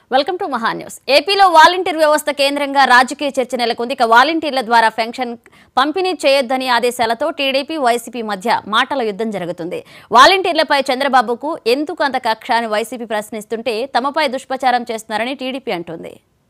welcome to Maha news ఏపీలో volunteer వ్యవస్థ కేంద్రంగా రాజకీయ చర్చ నెలకొంది ఇక వాలంటీర్ల ద్వారా పెన్షన్ పంపిణీ చేయొద్దని ఆదేశాలతో టీడీపీ వైసీపీ మధ్య మాటల యుద్ధం జరుగుతుంది వాలంటీర్లపై చంద్రబాబుకు ఎందుకు అంత కక్ష అని వైసీపీ ప్రశ్నిస్తుంటే తమపై దుష్ప్రచారం చేస్తున్నారని టీడీపీ అంటుంది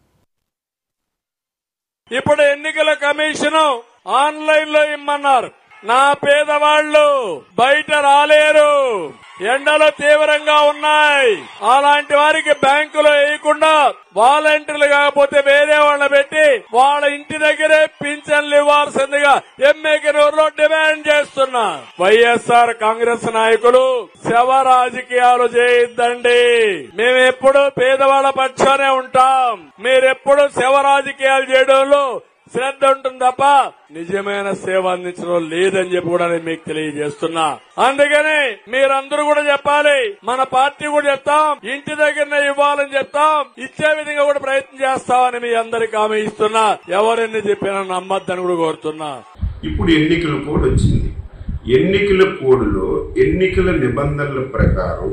ఇప్పుడు ఎన్నికల కమిషన్ ఆన్లైన్ లో ఇమ్మన్నారు నా పేదవాళ్లు బయట రాలేరు ఎండలు తీవ్రంగా ఉన్నాయి అలాంటి వారికి బ్యాంకులో వేయకుండా వాలంటీర్లు కాకపోతే వేరే వాళ్ళ పెట్టి వాళ్ళ ఇంటి దగ్గరే పింఛన్లు ఇవ్వాల్సిందిగా ఎమ్మెగనూరులో డిమాండ్ చేస్తున్నా వైఎస్ఆర్ కాంగ్రెస్ నాయకులు శవ రాజకీయాలు చేయొద్దండి మేమెప్పుడు పేదవాళ్ల పక్షానే ఉంటాం మీరెప్పుడు శవ రాజకీయాలు చేయడంలో శ్రద్ధ ఉంటుంది తప్ప నిజమైన సేవ అందించడం లేదని చెప్పి కూడా నేను మీకు తెలియజేస్తున్నా అందుకని మీరందరూ కూడా చెప్పాలి మన పార్టీ కూడా చెప్తాం ఇంటి దగ్గరనే ఇవ్వాలని చెప్తాం ఇచ్చే విధంగా కూడా ప్రయత్నం చేస్తామని మీ అందరికి హామీ ఇస్తున్నా ఎవరెన్ని చెప్పినా నమ్మద్దని కూడా కోరుతున్నా ఇప్పుడు ఎన్నికల కోడ్ వచ్చింది ఎన్నికల కోడ్లో ఎన్నికల నిబంధనల ప్రకారం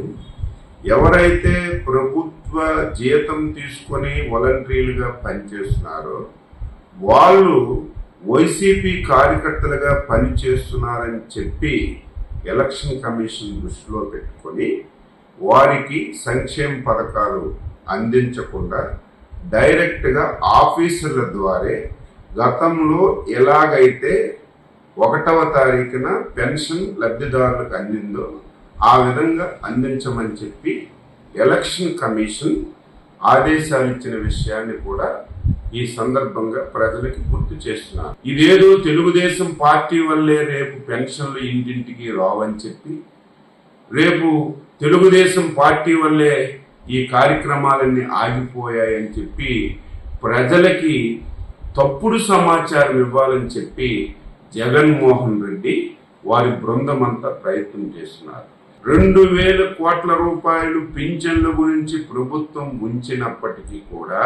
ఎవరైతే ప్రభుత్వ జీతం తీసుకొని వాలంటీర్లుగా పనిచేస్తున్నారో వాళ్ళు వైసీపీ కార్యకర్తలుగా పనిచేస్తున్నారని చెప్పి ఎలక్షన్ కమిషన్ దృష్టిలో పెట్టుకొని వారికి సంక్షేమ పథకాలు అందించకుండా డైరెక్ట్గా ఆఫీసర్ల ద్వారే గతంలో ఎలాగైతే ఒకటవ తారీఖున పెన్షన్ లబ్ధిదారులకు అందిందో ఆ విధంగా అందించమని చెప్పి ఎలక్షన్ కమిషన్ ఆదేశాలు ఇచ్చిన విషయాన్ని కూడా ఈ సందర్భంగా ప్రజలకి గుర్తు చేస్తున్నారు ఇదేదో తెలుగుదేశం పార్టీ వల్లే రేపు పెన్షన్లు ఇంటింటికి రావని చెప్పి రేపు తెలుగుదేశం పార్టీ వల్లే ఈ కార్యక్రమాలన్నీ ఆగిపోయాయని చెప్పి ప్రజలకి తప్పుడు సమాచారం ఇవ్వాలని చెప్పి జగన్మోహన్ రెడ్డి వారి బృందం అంతా ప్రయత్నం చేస్తున్నారు రెండు వేల కోట్ల రూపాయలు పింఛన్ల గురించి ప్రభుత్వం ఉంచినప్పటికీ కూడా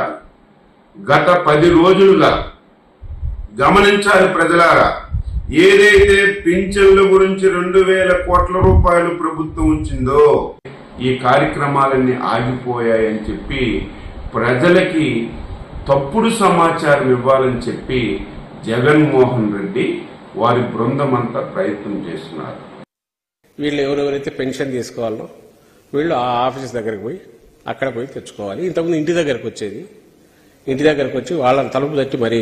గత పది రోజులుగా గమనించాలి ప్రజలారా ఏదైతే పింఛన్ల గురించి రెండు వేల కోట్ల రూపాయలు ప్రభుత్వం ఉంచిందో ఈ కార్యక్రమాలన్నీ ఆగిపోయాయని చెప్పి ప్రజలకి తప్పుడు సమాచారం ఇవ్వాలని చెప్పి జగన్మోహన్ రెడ్డి వారి బృందం అంతా ప్రయత్నం చేస్తున్నారు వీళ్ళు ఎవరెవరైతే పెన్షన్ తీసుకోవాలో వీళ్ళు ఆ ఆఫీస్ దగ్గరికి పోయి అక్కడ పోయి తెచ్చుకోవాలి ఇంతకుముందు ఇంటి దగ్గరకు వచ్చేది ఇంటి దగ్గరకు వచ్చి వాళ్ళని తలుపు తట్టి మరీ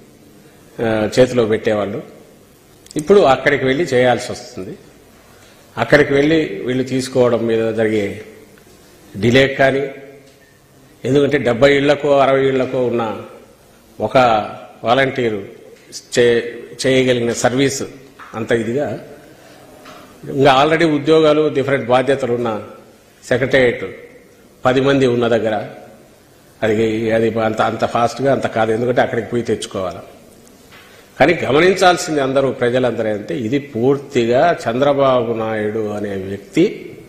ఆ, చేతిలో పెట్టేవాళ్ళు ఇప్పుడు అక్కడికి వెళ్ళి చేయాల్సి వస్తుంది అక్కడికి వెళ్ళి వీళ్ళు తీసుకోవడం మీద జరిగే డిలే కానీ ఎందుకంటే డెబ్బై ఇళ్లకో అరవై ఇళ్లకో ఉన్న ఒక వాలంటీరు చే- చేయగలిగిన సర్వీస్ అంత ఇదిగా ఇంకా ఆల్రెడీ ఉద్యోగాలు డిఫరెంట్ బాధ్యతలు ఉన్న సెక్రటేరియట్ పది మంది ఉన్న దగ్గర అది అది అంత అంత ఫాస్ట్గా అంత కాదు ఎందుకంటే అక్కడికి పోయి తెచ్చుకోవాలి కానీ గమనించాల్సింది అందరూ ప్రజలందరూ అంటే ఇది పూర్తిగా చంద్రబాబు నాయుడు అనే వ్యక్తి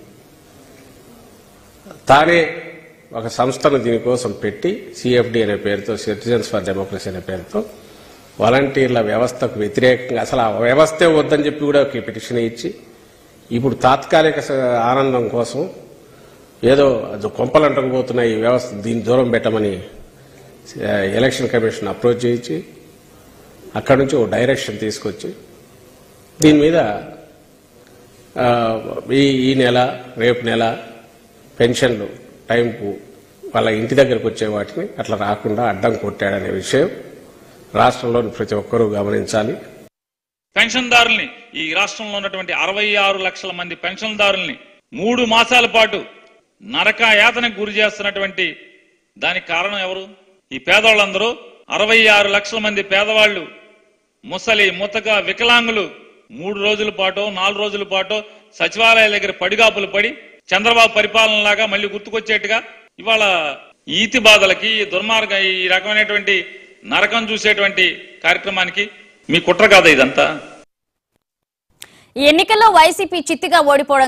తానే ఒక సంస్థను దీనికోసం పెట్టి సిఎఫ్డి అనే పేరుతో సిటిజన్స్ ఫర్ డెమోక్రసీ అనే పేరుతో వాలంటీర్ల వ్యవస్థకు వ్యతిరేకంగా అసలు ఆ వ్యవస్థే వద్దని చెప్పి కూడా ఒక పిటిషన్ ఇచ్చి ఇప్పుడు తాత్కాలిక స- ఆనందం కోసం ఏదో అది కొంపలు అంటకపోతున్న ఈ వ్యవస్థ దీన్ని దూరం పెట్టమని ఆ, ఎలక్షన్ కమిషన్ అప్రోచ్ చేయించి అక్కడి నుంచి ఒక డైరెక్షన్ తీసుకొచ్చి దీని మీద ఆ, ఈ ఈ నెల రేపు నెల పెన్షన్లు టైంకు వాళ్ళ ఇంటి దగ్గరకు వచ్చే వాటిని అట్లా రాకుండా అడ్డం కొట్టాడనే విషయం రాష్ట్రంలోని ప్రతి ఒక్కరూ గమనించాలి పెన్షన్దారుల్ని ఈ రాష్ట్రంలో ఉన్నటువంటి అరవై ఆరు లక్షల మంది పెన్షన్దారుల్ని మూడు మాసాల పాటు నరక యాతనకు గురి చేస్తున్నటువంటి దానికి కారణం ఎవరు ఈ పేదవాళ్ళందరూ అరవై ఆరు లక్షల మంది పేదవాళ్లు ముసలి ముతక వికలాంగులు మూడు రోజుల పాటు నాలుగు రోజుల పాటు సచివాలయాల దగ్గర పడిగాపులు పడి చంద్రబాబు పరిపాలన లాగా మళ్ళీ గుర్తుకొచ్చేట్టుగా ఇవాళ ఈ ఈతి బాధలకి ఈ దుర్మార్గ ఈ రకమైనటువంటి నరకం చూసేటువంటి కార్యక్రమానికి మీ కుట్ర కాదా ఇదంతా ఈ ఎన్నికల్లో వైసీపీ చిత్తిగా ఓడిపోవడం